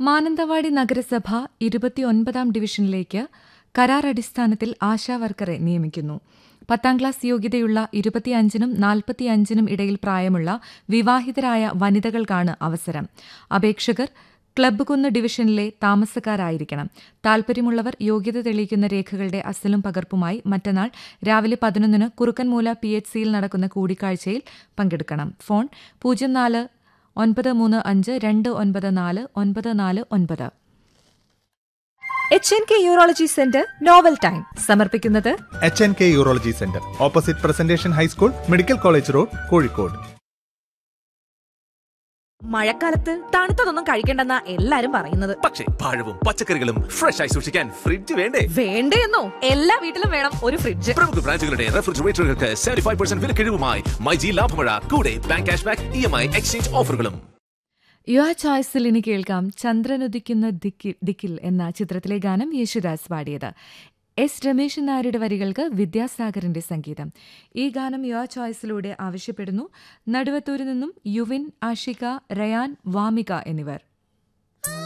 മാനന്തവാടി നഗരസഭ ഇരുപത്തിയൊൻപതാം ഡിവിഷനിലേക്ക് കരാർ അടിസ്ഥാനത്തിൽ ആശാവർക്കറെ നിയമിക്കുന്നു പത്താം ക്ലാസ് യോഗ്യതയുള്ള ഇരുപത്തിയഞ്ചിനും നാൽപ്പത്തിയഞ്ചിനും ഇടയിൽ പ്രായമുള്ള വിവാഹിതരായ വനിതകൾക്കാണ് അവസരം അപേക്ഷകർ ക്ലബ്ബ് കുന്ന് ഡിവിഷനിലെ താമസക്കാരായിരിക്കണം താൽപര്യമുള്ളവർ യോഗ്യത തെളിയിക്കുന്ന രേഖകളുടെ അസലും പകർപ്പുമായി മറ്റന്നാൾ രാവിലെ പതിനൊന്നിന് കുറുക്കൻമൂല പി എച്ച് സിയിൽ നടക്കുന്ന കൂടിക്കാഴ്ചയിൽ പങ്കെടുക്കണം ഫോൺ പൂജ്യം നാല് ഒൻപത് മൂന്ന് അഞ്ച് രണ്ട് ഒൻപത് നാല് ഒൻപത് നാല് ഒൻപത് H N K urology centre novel time സമർപ്പിക്കുന്നത് H N K urology centre opposite presentation high school medical college road Kozhikode മഴക്കാലത്ത് തണുത്തതൊന്നും കഴിക്കണ്ടെന്നാ എല്ലാരും പറയുന്നത് പക്ഷേ പഴവും പച്ചക്കറികളും ഫ്രഷ് ആയി സൂക്ഷിക്കാൻ ഫ്രിഡ്ജ് വേണ്ടേ വേണ്ടേന്നോ എല്ലാ വീട്ടിലും വേണം ഒരു ഫ്രിഡ്ജ് പ്രമുഖ ബ്രാൻഡുകളുടെ റെഫ്രിജറേറ്ററുകൾക്ക് സെവന്റി ഫൈവ് പെർസെന്റ് വിലക്കിഴിവുമായി മൈജി ലാഭമഴ കൂടെ bank cash back E M I exchange ഓഫറുകളും യുവ ചോയ്സിൽ ഇനി കേൾക്കാം ചന്ദ്രനുദിക്കുന്ന ദിക്കിൽ ദിക്കിൽ എന്ന ചിത്രത്തിലെ ഗാനം യേശുദാസ് പാടിയത് എസ് രമേശൻ നായരുടെ വരികൾക്ക് വിദ്യാസാഗറിന്റെ സംഗീതം ഈ ഗാനം യുവ ചോയ്സിലൂടെ ആവശ്യപ്പെടുന്നു നടുവത്തൂരിൽ നിന്നും യുവിൻ ആഷിക റയാൻ വാമിക എന്നിവർ